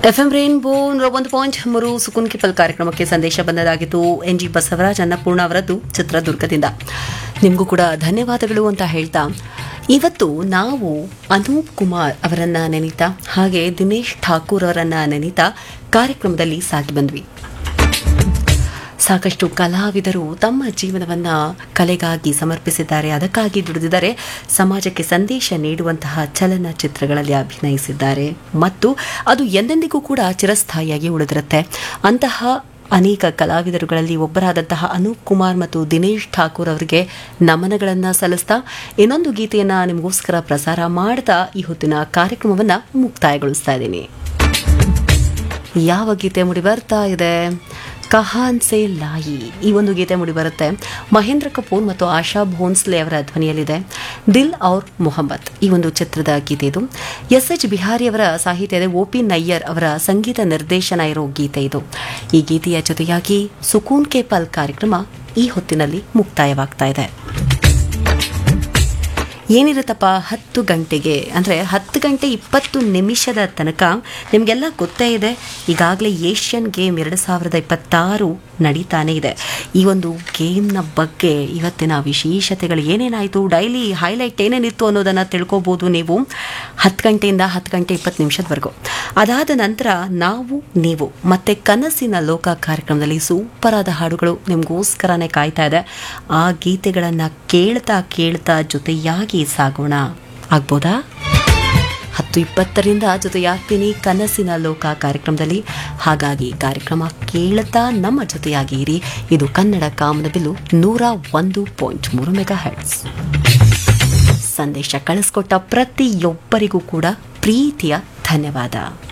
FM rainbow ನೂರ ಒಂದು point ಮೂರು ಸುಕುನ್ ಕಿಪಲ್ ಕಾರ್ಯಕ್ರಮಕ್ಕೆ ಸಂದೇಶ ಬಂದದಾಗಿತ್ತು ಎನ್ ಜಿ ಬಸವರಾಜ್ ಅನ್ನಪೂರ್ಣ ಅವರದ್ದು ಚಿತ್ರದುರ್ಗದಿಂದ ನಿಮಗೂ ಕೂಡ ಧನ್ಯವಾದಗಳು ಅಂತ ಹೇಳ್ತಾ ಇವತ್ತು ನಾವು ಅನೂಪ್ ಕುಮಾರ್ ಅವರನ್ನ ನೆನೀತಾ ಹಾಗೆ ದಿನೇಶ್ ಠಾಕೂರ್ ಅವರನ್ನ ನೆನೀತಾ ಕಾರ್ಯಕ್ರಮದಲ್ಲಿ ಸಾಗಿ ಬಂದ್ವಿ ಸಾಕಷ್ಟು ಕಲಾವಿದರು ತಮ್ಮ ಜೀವನವನ್ನ ಕಲೆಗಾಗಿ ಸಮರ್ಪಿಸಿದ್ದಾರೆ ಅದಕ್ಕಾಗಿ ದುಡಿದಿದ್ದಾರೆ ಸಮಾಜಕ್ಕೆ ಸಂದೇಶ ನೀಡುವಂತಹ ಚಲನಚಿತ್ರಗಳಲ್ಲಿ ಅಭಿನಯಿಸಿದ್ದಾರೆ ಮತ್ತು ಅದು ಎಂದೆಂದಿಗೂ ಕೂಡ ಚಿರಸ್ಥಾಯಿಯಾಗಿ ಉಳಿದಿರುತ್ತೆ ಅಂತಹ ಅನೇಕ ಕಲಾವಿದರುಗಳಲ್ಲಿ ಒಬ್ಬರಾದಂತಹ ಅನೂಪ್ ಕುಮಾರ್ ಮತ್ತು ದಿನೇಶ್ ಠಾಕೂರ್ ಅವರಿಗೆ ನಮನಗಳನ್ನು ಸಲ್ಲಿಸ್ತಾ ಇನ್ನೊಂದು ಗೀತೆಯನ್ನ ನಿಮಗೋಸ್ಕರ ಪ್ರಸಾರ ಮಾಡ್ತಾ ಈ ಹೊತ್ತಿನ ಕಾರ್ಯಕ್ರಮವನ್ನ ಮುಕ್ತಾಯಗೊಳಿಸ್ತಾ ಇದ್ದೀನಿ ಯಾವ ಗೀತೆ ಮುಡಿ ಬರ್ತಾ ಇದೆ ಕಹಾನ್ ಸೆ ಲಾಯಿ ಈ ಒಂದು ಗೀತೆ ಮುಡಿ ಬರುತ್ತೆ ಮಹೇಂದ್ರ ಕಪೂರ್ ಮತ್ತು ಆಶಾ ಭೋನ್ಸ್ಲೆ ಅವರ ಧ್ವನಿಯಲ್ಲಿದೆ ದಿಲ್ ಔರ್ ಮೊಹಮ್ಮದ್ ಈ ಒಂದು ಚಿತ್ರದ ಗೀತೆ ಇದು ಎಸ್ ಎಚ್ ಬಿಹಾರಿ ಅವರ ಸಾಹಿತ್ಯದ ಒ ಪಿ ನಯ್ಯರ್ ಅವರ ಸಂಗೀತ ನಿರ್ದೇಶನ ಇರೋ ಗೀತೆ ಇದು ಈ ಗೀತೆಯ ಜೊತೆಯಾಗಿ ಸುಕೂನ್ ಕೆ ಪಲ್ ಕಾರ್ಯಕ್ರಮ ಈ ಹೊತ್ತಿನಲ್ಲಿ ಮುಕ್ತಾಯವಾಗ್ತಾ ಇದೆ ಏನಿರುತ್ತಪ್ಪ ಹತ್ತು ಗಂಟೆಗೆ ಅಂದರೆ ಹತ್ತು ಗಂಟೆ ಇಪ್ಪತ್ತು ನಿಮಿಷದ ತನಕ ನಿಮಗೆಲ್ಲ ಗೊತ್ತೇ ಇದೆ ಈಗಾಗಲೇ ಏಷ್ಯನ್ ಗೇಮ್ ಎರಡು ಸಾವಿರದ ಇಪ್ಪತ್ತಾರು ನಡೀತಾನೆ ಇದೆ ಈ ಒಂದು ಗೇಮ್ನ ಬಗ್ಗೆ ಇವತ್ತಿನ ವಿಶೇಷತೆಗಳು ಏನೇನಾಯಿತು ಡೈಲಿ ಹೈಲೈಟ್ ಏನೇನಿತ್ತು ಅನ್ನೋದನ್ನು ತಿಳ್ಕೊಬೋದು ನೀವು ಹತ್ತು ಗಂಟೆಯಿಂದ ಹತ್ತು ಗಂಟೆ ಇಪ್ಪತ್ತು ನಿಮಿಷದವರೆಗೂ ಅದಾದ ನಂತರ ನಾವು ನೀವು ಮತ್ತೆ ಕನಸಿನ ಲೋಕ ಕಾರ್ಯಕ್ರಮದಲ್ಲಿ ಸೂಪರ್ ಆದ ಹಾಡುಗಳು ನಿಮಗೋಸ್ಕರನೇ ಕಾಯ್ತಾ ಇದೆ ಆ ಗೀತೆಗಳನ್ನು ಕೇಳ್ತಾ ಕೇಳ್ತಾ ಜೊತೆಯಾಗಿ ಸಾಗೋಣ ಆಗ್ಬೋದಾ ಹತ್ತು ಇಪ್ಪತ್ತರಿಂದ ಜೊತೆಯಾಗ್ತೀನಿ ಕನಸಿನ ಲೋಕ ಕಾರ್ಯಕ್ರಮದಲ್ಲಿ ಹಾಗಾಗಿ ಕಾರ್ಯಕ್ರಮ ಕೇಳ್ತಾ ನಮ್ಮ ಜೊತೆಯಾಗಿ ಇರಿ ಇದು ಕನ್ನಡ ಕಾಮನಬಿಲ್ಲು ನೂರ ಒಂದು ಪಾಯಿಂಟ್ ಮೂರು ಮೆಗಾ ಹೆಡ್ಸ್ ಸಂದೇಶ ಕಳಿಸ್ಕೊಟ್ಟ ಪ್ರತಿಯೊಬ್ಬರಿಗೂ ಕೂಡ ಪ್ರೀತಿಯ ಧನ್ಯವಾದ